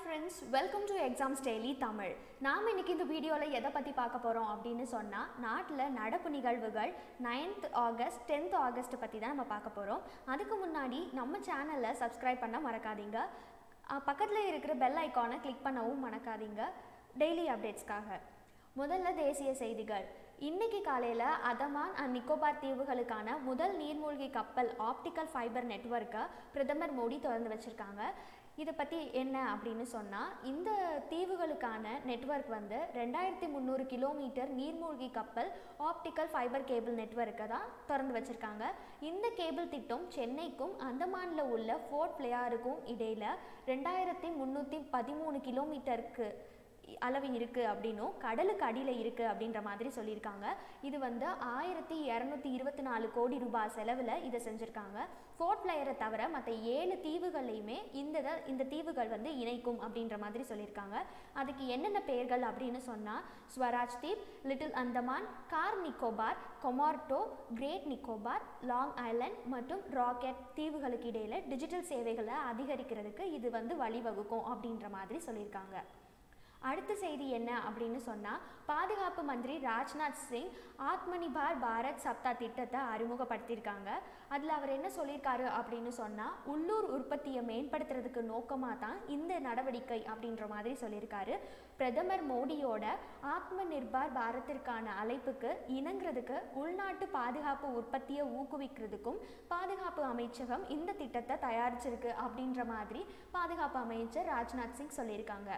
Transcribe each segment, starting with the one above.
friends welcome to exams daily Tamil நாம் இன்னைக்கு இந்த வீடியோவில் எதை பற்றி பார்க்க போகிறோம் அப்படின்னு சொன்னால் நாட்டில் நடப்பு நிகழ்வுகள் 9th ஆகஸ்ட் 10th ஆகஸ்ட் பற்றி தான் நம்ம பார்க்க போகிறோம் அதுக்கு முன்னாடி நம்ம சேனலை சப்ஸ்கிரைப் பண்ண மறக்காதீங்க பக்கத்தில் இருக்கிற பெல் ஐக்கானை கிளிக் பண்ணவும் மறக்காதீங்க டெய்லி அப்டேட்ஸ்க்காக முதல்ல தேசிய செய்திகள் இன்னைக்கு காலையில் அதமான் அண்ட் நிக்கோபார் தீவுகளுக்கான முதல் நீர்மூழ்கி கப்பல் ஆப்டிக்கல் ஃபைபர் நெட்வொர்க்கை பிரதமர் மோடி திறந்து வச்சுருக்காங்க இதை பற்றி என்ன அப்படின்னு சொன்னால் இந்த தீவுகளுக்கான நெட்வொர்க் வந்து ரெண்டாயிரத்தி முந்நூறு கிலோமீட்டர் நீர்மூழ்கி கப்பல் ஆப்டிக்கல் ஃபைபர் கேபிள் நெட்வொர்க்கை தான் திறந்து வச்சுருக்காங்க இந்த கேபிள் திட்டம் சென்னைக்கும் அந்தமானில் உள்ள ஃபோர்ட் பிளேயாருக்கும் இடையில் ரெண்டாயிரத்தி முந்நூற்றி பதிமூணு கிலோமீட்டருக்கு அளவு இருக்குது அப்படின்னும் கடலுக்கு அடியில் இருக்குது அப்படின்ற மாதிரி சொல்லியிருக்காங்க இது வந்து ஆயிரத்தி இரநூத்தி இருபத்தி நாலு கோடி ரூபாய் செலவில் இதை செஞ்சுருக்காங்க ஃபோர்ட் பிளேயரை தவிர மற்ற ஏழு தீவுகளையுமே இந்த இத- இந்த தீவுகள் வந்து இணைக்கும் அப்படின்ற மாதிரி சொல்லியிருக்காங்க அதுக்கு என்னென்ன பெயர்கள் அப்படின்னு சொன்னால் Swaraj Dweep little Andaman Car Nicobar Kamorta great Nicobar long island மற்றும் ராக்கெட் தீவுகளுக்கு இடையில் டிஜிட்டல் சேவைகளை அதிகரிக்கிறதுக்கு இது வந்து வழிவகுக்கும் அப்படின்ற மாதிரி சொல்லியிருக்காங்க அடுத்த செய்தி என்ன அப்படின்னு சொன்னால் பாதுகாப்பு மந்திரி ராஜ்நாத் சிங் ஆத்மனிபார் பாரத் சப்தா திட்டத்தை அறிமுகப்படுத்தியிருக்காங்க அதில் அவர் என்ன சொல்லியிருக்காரு அப்படின்னு சொன்னால் உள்ளூர் உற்பத்தியை மேம்படுத்துறதுக்கு நோக்கமாக தான் இந்த நடவடிக்கை அப்படின்ற மாதிரி சொல்லியிருக்காரு பிரதமர் மோடியோட ஆத்ம நிர்பார் பாரத்திற்கான அழைப்புக்கு இணங்குறதுக்கு உள்நாட்டு பாதுகாப்பு உற்பத்தியை ஊக்குவிக்கிறதுக்கும் பாதுகாப்பு அமைச்சகம் இந்த திட்டத்தை தயாரிச்சிருக்கு அப்படின்ற மாதிரி பாதுகாப்பு அமைச்சர் ராஜ்நாத் சிங் சொல்லியிருக்காங்க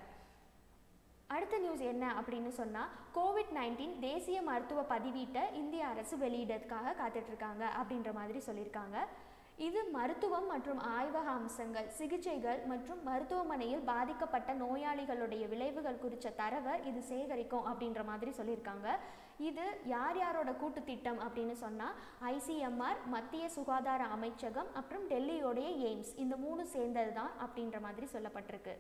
அடுத்த நியூஸ் என்ன அப்படின்னு சொன்னால் கோவிட் நைன்டீன் தேசிய மருத்துவ பதிவீட்டை இந்திய அரசு வெளியிடறதுக்காக காத்துட்ருக்காங்க அப்படின்ற மாதிரி சொல்லியிருக்காங்க இது மருத்துவம் மற்றும் ஆய்வக அம்சங்கள் சிகிச்சைகள் மற்றும் மருத்துவமனையில் பாதிக்கப்பட்ட நோயாளிகளுடைய விளைவுகள் குறித்த தரவை இது சேகரிக்கும் அப்படின்ற மாதிரி சொல்லியிருக்காங்க இது யார் யாரோட கூட்டு திட்டம் அப்படின்னு சொன்னால் ஐசிஎம்ஆர் மத்திய சுகாதார அமைச்சகம் அப்புறம் டெல்லியோடைய எய்ம்ஸ் இந்த மூணு சேர்ந்தது தான் அப்படின்ற மாதிரி சொல்லப்பட்டிருக்கு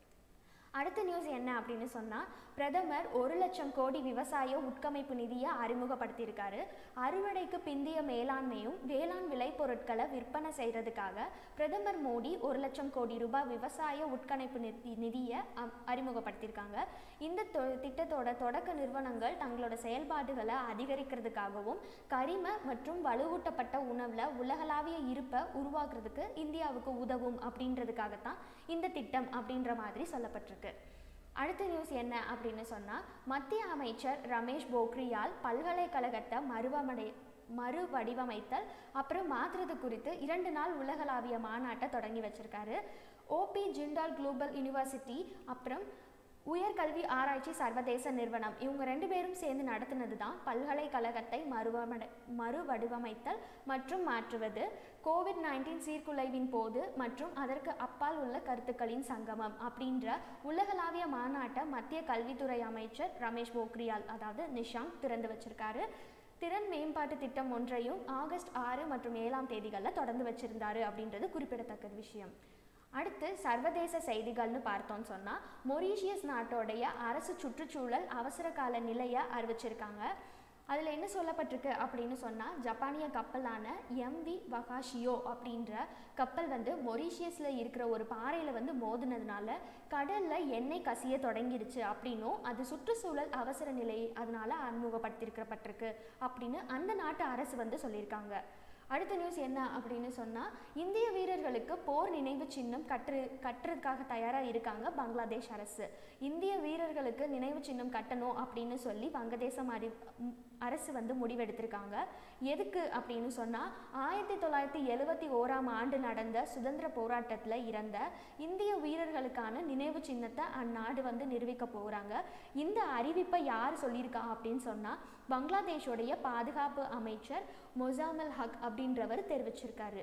அடுத்த நியூஸ் என்ன அப்படின்னு சொன்னால் பிரதமர் ஒரு லட்சம் கோடி விவசாய உட்கமைப்பு நிதியை அறிமுகப்படுத்தியிருக்காரு அறுவடைக்கு பிந்திய மேலாண்மையும் வேளாண் விளைபொருட்களை விற்பனை செய்கிறதுக்காக பிரதமர் மோடி ஒரு லட்சம் கோடி ரூபாய் விவசாய உட்கணைப்பு நிதி நிதியை அம்- அறிமுகப்படுத்தியிருக்காங்க இந்த தொ- திட்டத்தோட தொடக்க நிறுவனங்கள் தங்களோட செயல்பாடுகளை அதிகரிக்கிறதுக்காகவும் கரிம மற்றும் வலுவூட்டப்பட்ட உணவில் உலகளாவிய இருப்பை உருவாக்குறதுக்கு இந்தியாவுக்கு உதவும் அப்படின்றதுக்காகத்தான் இந்த திட்டம் அப்படின்ற மாதிரி சொல்லப்பட்டிருக்கு அடுத்த நியூஸ் என்ன அப்படின்னு சொன்னால் மத்திய அமைச்சர் ரமேஷ் போக்ரியால் பல்கலைக்கழகத்தை மறுவமடை மறுவடிவமைத்தல் அப்புறம் மாற்றுறது குறித்து இரண்டு நாள் உலகளாவிய மாநாட்டை தொடங்கி வச்சிருக்காரு ஓபி ஜிண்டால் குளோபல் யூனிவர்சிட்டி அப்புறம் உயர்கல்வி ஆராய்ச்சி சர்வதேச நிறுவனம் இவங்க ரெண்டு பேரும் சேர்ந்து நடத்தினது தான் பல்கலைக்கழகத்தை மறுவமடை மறுவடிவமைத்தல் மற்றும் மாற்றுவது கோவிட் நைன்டீன் சீர்குலைவின் போது மற்றும் அதற்கு அப்பால் உள்ள கருத்துக்களின் சங்கமம் அப்படின்ற உலகளாவிய மாநாட்டை மத்திய கல்வித்துறை அமைச்சர் ரமேஷ் போக்ரியால் அதாவது நிஷாங்க் திறந்து வச்சிருக்காரு திறன் மேம்பாட்டு திட்டம் ஒன்றையும் ஆகஸ்ட் ஆறு மற்றும் ஏழாம் தேதிகளில் தொடர்ந்து வச்சிருந்தாரு அப்படின்றது குறிப்பிடத்தக்க விஷயம் அடுத்து சர்வதேச செய்திகள்னு பார்த்தோம்னு சொன்னால் மொரீஷியஸ் நாட்டோடைய அரசு சுற்றுச்சூழல் அவசர கால நிலையை அறிவிச்சிருக்காங்க அதில் என்ன சொல்லப்பட்டிருக்கு அப்படின்னு சொன்னால் ஜப்பானிய கப்பலான எம்வி வகாஷியோ அப்படின்ற கப்பல் வந்து மொரீஷியஸில் இருக்கிற ஒரு பாறையில் வந்து மோதினதுனால கடலில் எண்ணெய் கசிய தொடங்கிடுச்சு அப்படின்னும் அது சுற்றுச்சூழல் அவசர நிலை அதனால அறிமுகப்படுத்திருக்கப்பட்டிருக்கு அப்படின்னு அந்த நாட்டு அரசு வந்து சொல்லியிருக்காங்க அடுத்த நியூஸ் என்ன அப்படின்னு சொன்னால் இந்திய வீரர்களுக்கு போர் நினைவு சின்னம் கற்று கட்டுறதுக்காக தயாராக இருக்காங்க பங்களாதேஷ் அரசு இந்திய வீரர்களுக்கு நினைவு சின்னம் கட்டணும் அப்படின்னு சொல்லி வங்கதேசம் அறி ம், அரசு வந்து முடிவெடுத்திருக்காங்க எதுக்கு அப்படின்னு சொன்னால் ஆயிரத்தி தொள்ளாயிரத்தி எழுவத்தி ஓராம் ஆண்டு நடந்த சுதந்திர போராட்டத்தில் இறந்த இந்திய வீரர்களுக்கான நினைவு சின்னத்தை அந்நாடு வந்து நிரூபிக்க போகிறாங்க இந்த அறிவிப்பை யார் சொல்லியிருக்கா அப்படின்னு சொன்னால் பங்களாதேஷோடைய பாதுகாப்பு அமைச்சர் மொசாமல் ஹக் அப்படின்றவர் தெரிவிச்சிருக்காரு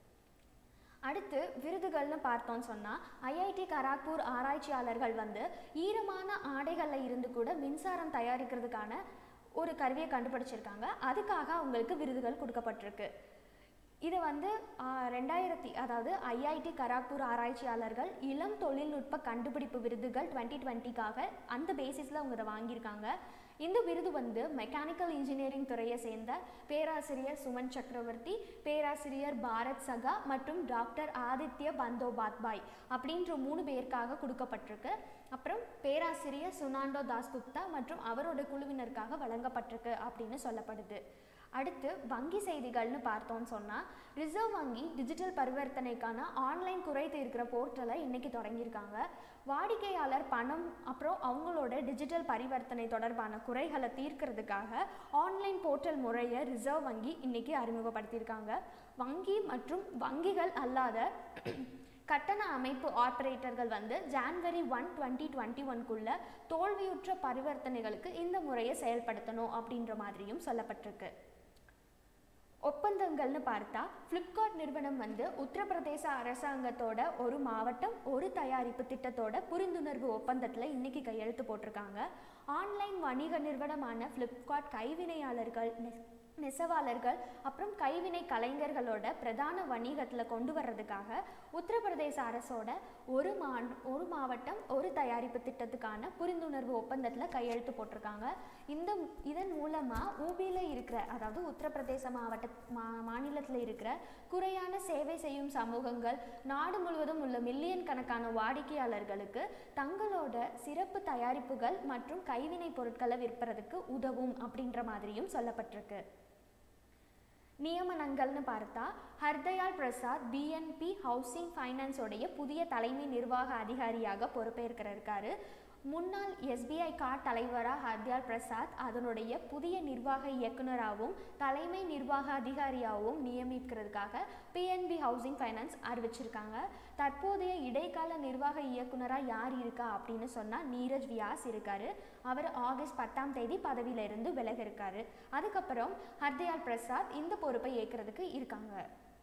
அடுத்து விருதுகள்னு பார்த்தோம்னு சொன்னால் ஐஐடி கராக்பூர் ஆராய்ச்சியாளர்கள் வந்து ஈரமான ஆடைகளில் இருந்து கூட மின்சாரம் தயாரிக்கிறதுக்கான ஒரு கருவியை கண்டுபிடிச்சிருக்காங்க அதுக்காக அவங்களுக்கு விருதுகள் கொடுக்கப்பட்டிருக்கு இது வந்து ஆ, ரெண்டாயிரத்தி அதாவது ஐஐடி கராக்பூர் ஆராய்ச்சியாளர்கள் இளம் தொழில்நுட்ப கண்டுபிடிப்பு விருதுகள் டுவெண்ட்டி டுவெண்ட்டிக்காக அந்த பேசிஸில் அவங்க இதை வாங்கியிருக்காங்க இந்த விருது வந்து மெக்கானிக்கல் இன்ஜினியரிங் துறையை சேர்ந்த பேராசிரியர் சுமன் சக்கரவர்த்தி பேராசிரியர் பாரத் சகா மற்றும் டாக்டர் ஆதித்ய பந்தோபாத்பாய் அப்படின்ற மூணு பேருக்காக கொடுக்கப்பட்டிருக்கு அப்புறம் பேராசிரியர் சுனாண்டோ தாஸ்குப்தா மற்றும் அவரோட குழுவினருக்காக வழங்கப்பட்டிருக்கு அப்படின்னு சொல்லப்படுது அடுத்து வங்கி செய்திகள்னு பார்த்தோம்னு சொன்னால் ரிசர்வ் வங்கி டிஜிட்டல் பரிவர்த்தனைக்கான ஆன்லைன் குறை தீர்க்கிற போர்ட்டலை இன்னைக்கு தொடங்கியிருக்காங்க வாடிக்கையாளர் பணம் அப்புறம் அவங்களோட டிஜிட்டல் பரிவர்த்தனை தொடர்பான குறைகளை தீர்க்கிறதுக்காக ஆன்லைன் போர்ட்டல் முறையை ரிசர்வ் வங்கி இன்னைக்கு அறிமுகப்படுத்தியிருக்காங்க வங்கி மற்றும் வங்கிகள் அல்லாத கட்டண அமைப்பு ஆப்ரேட்டர்கள் வந்து ஜான்வரி ஒன் டுவெண்ட்டி டுவெண்ட்டி ஒன்குள்ள தோல்வியுற்ற பரிவர்த்தனைகளுக்கு இந்த முறையை செயல்படுத்தணும் அப்படின்ற மாதிரியும் சொல்லப்பட்டிருக்கு ஒப்பந்தங்கள்னு பார்த்தா ஃப்ளிப்கார்ட் நிறுவனம் வந்து உத்தரப்பிரதேச அரசாங்கத்தோட ஒரு மாவட்டம் ஒரு தயாரிப்பு திட்டத்தோட புரிந்துணர்வு ஒப்பந்தத்தில் இன்னைக்கு கையெழுத்து போட்டிருக்காங்க ஆன்லைன் வணிக நிறுவனமான ஃப்ளிப்கார்ட் கைவினையாளர்கள் நெ- நெசவாளர்கள் அப்புறம் கைவினை கலைஞர்களோட பிரதான வணிகத்தில் கொண்டு வர்றதுக்காக உத்தரப்பிரதேச அரசோட ஒரு மா ஒரு மாவட்டம் ஒரு தயாரிப்பு திட்டத்துக்கான புரிந்துணர்வு ஒப்பந்தத்தில் கையெழுத்து போட்டிருக்காங்க இந்த இதன் மூலமாக ஊபியில் இருக்கிற அதாவது உத்தரப்பிரதேச மாவட்ட மா மாநிலத்தில் இருக்கிற குறையான சேவை செய்யும் சமூகங்கள் நாடு முழுவதும் உள்ள மில்லியன் கணக்கான வாடிக்கையாளர்களுக்கு தங்களோட சிறப்பு தயாரிப்புகள் மற்றும் கைவினை பொருட்களை விற்பறதுக்கு உதவும் அப்படின்ற மாதிரியும் சொல்லப்பட்டிருக்கு நியமனங்கள்னு பார்த்தா ஹர்தயால் பிரசாத் பிஎன்பி ஹவுசிங் ஃபைனான்ஸோடைய புதிய தலைமை நிர்வாக அதிகாரியாக பொறுப்பேற்கிறாரு முன்னாள் எஸ்பிஐ கார்ட் தலைவராக ஹர்தயால் பிரசாத் அதனுடைய புதிய நிர்வாக இயக்குனராகவும் தலைமை நிர்வாக அதிகாரியாகவும் நியமிக்கிறதுக்காக பிஎன்பி ஹவுசிங் ஃபைனான்ஸ் அறிவிச்சிருக்காங்க தற்போதைய இடைக்கால நிர்வாக இயக்குனராக யார் இருக்கா அப்படின்னு சொன்னால் நீரஜ் வியாஸ் இருக்காரு அவர் ஆகஸ்ட் பத்தாம் தேதி பதவியில இருந்து விலக இருக்காரு அதுக்கப்புறம் ஹர்தயால் பிரசாத் இந்த பொறுப்பை ஏற்கிறதுக்கு இருக்காங்க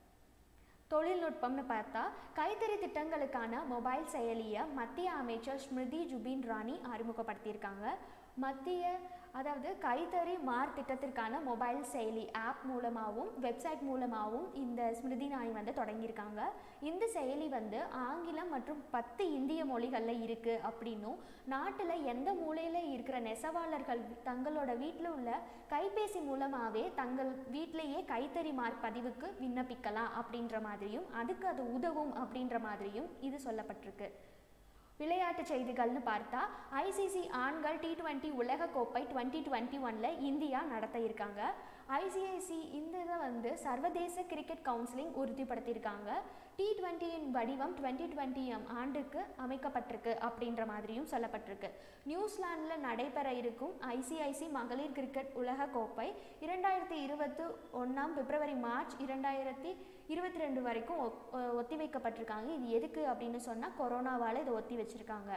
தொழில்நுட்பம்னு பார்த்தா கைத்தறி திட்டங்களுக்கான மொபைல் செயலியை மத்திய அமைச்சர் ஸ்மிருதி ஜுபின் ராணி அறிமுகப்படுத்தியிருக்காங்க மத்திய அதாவது கைத்தறி மார் திட்டத்திற்கான மொபைல் செயலி ஆப் மூலமாகவும் வெப்சைட் மூலமாகவும் இந்த ஸ்மிருதி ராணி வந்து தொடங்கியிருக்காங்க இந்த செயலி வந்து ஆங்கிலம் மற்றும் பத்து இந்திய மொழிகளில் இருக்குது அப்படின்னும் நாட்டில் எந்த மூலையில் இருக்கிற நெசவாளர்கள் தங்களோட வீட்டில் உள்ள கைபேசி மூலமாகவே தங்கள் வீட்டிலேயே கைத்தறி மார்க் பதிவுக்கு விண்ணப்பிக்கலாம் அப்படின்ற மாதிரியும் அதுக்கு அது உதவும் அப்படின்ற மாதிரியும் இது சொல்லப்பட்டிருக்கு விளையாட்டு செய்திகள்னு பார்த்தா ஐசிசி ஆண்கள் டி டுவெண்ட்டி உலகக்கோப்பை டுவெண்ட்டி டுவெண்ட்டி ஒனில் இந்தியா நடத்த இருக்காங்க ஐசிஐசி இந்த இதை வந்து சர்வதேச கிரிக்கெட் கவுன்சிலிங் உறுதிப்படுத்தியிருக்காங்க டி டுவெண்ட்டியின் வடிவம் டுவெண்ட்டி டுவெண்ட்டி ஆண்டுக்கு அமைக்கப்பட்டிருக்கு அப்படின்ற மாதிரியும் சொல்லப்பட்டிருக்கு நியூசிலாந்தில் நடைபெற இருக்கும் ஐசிஐசி மகளிர் கிரிக்கெட் உலகக்கோப்பை இரண்டாயிரத்தி இருபத்தி ஒன்றாம் பிப்ரவரி மார்ச் இரண்டாயிரத்தி இருபத்தி ரெண்டு வரைக்கும் ஒ- ஒ- ஒத்தி வைக்கப்பட்டிருக்காங்க இது எதுக்கு அப்படின்னு சொன்னால் கொரோனாவால் இதை ஒத்தி வச்சிருக்காங்க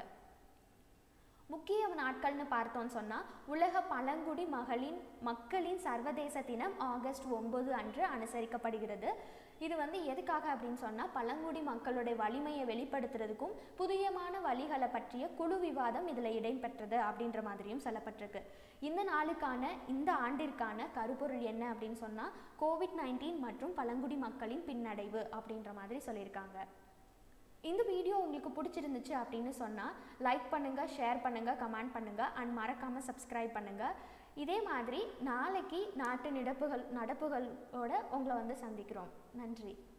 முக்கிய நாட்கள்னு பார்த்தோம்னு சொன்னால் உலக பழங்குடி மகளின் மக்களின் சர்வதேச தினம் ஆகஸ்ட் ஒன்பது அன்று அனுசரிக்கப்படுகிறது இது வந்து எதுக்காக அப்படின்னு சொன்னால் பழங்குடி மக்களுடைய வலிமையை வெளிப்படுத்துறதுக்கும் புதியமான வழிகளை பற்றிய குழு விவாதம் இதில் இடம்பெற்றது அப்படின்ற மாதிரியும் சொல்லப்பட்டிருக்கு இந்த நாளுக்கான இந்த ஆண்டிற்கான கருப்பொருள் என்ன அப்படின்னு சொன்னால் கோவிட் நைன்டீன் மற்றும் பழங்குடி மக்களின் பின்னடைவு அப்படின்ற மாதிரி சொல்லியிருக்காங்க இந்த வீடியோ உங்களுக்கு பிடிச்சிருந்துச்சு அப்படின்னு சொன்னால் லைக் பண்ணுங்கள் ஷேர் பண்ணுங்கள் கமெண்ட் பண்ணுங்கள் அண்ட் மறக்காமல் சப்ஸ்கிரைப் பண்ணுங்கள் இதே மாதிரி நாளைக்கு நாட்டு நடப்புகள் நடப்புகளோட உங்களை வந்து சந்திக்கிறோம் நன்றி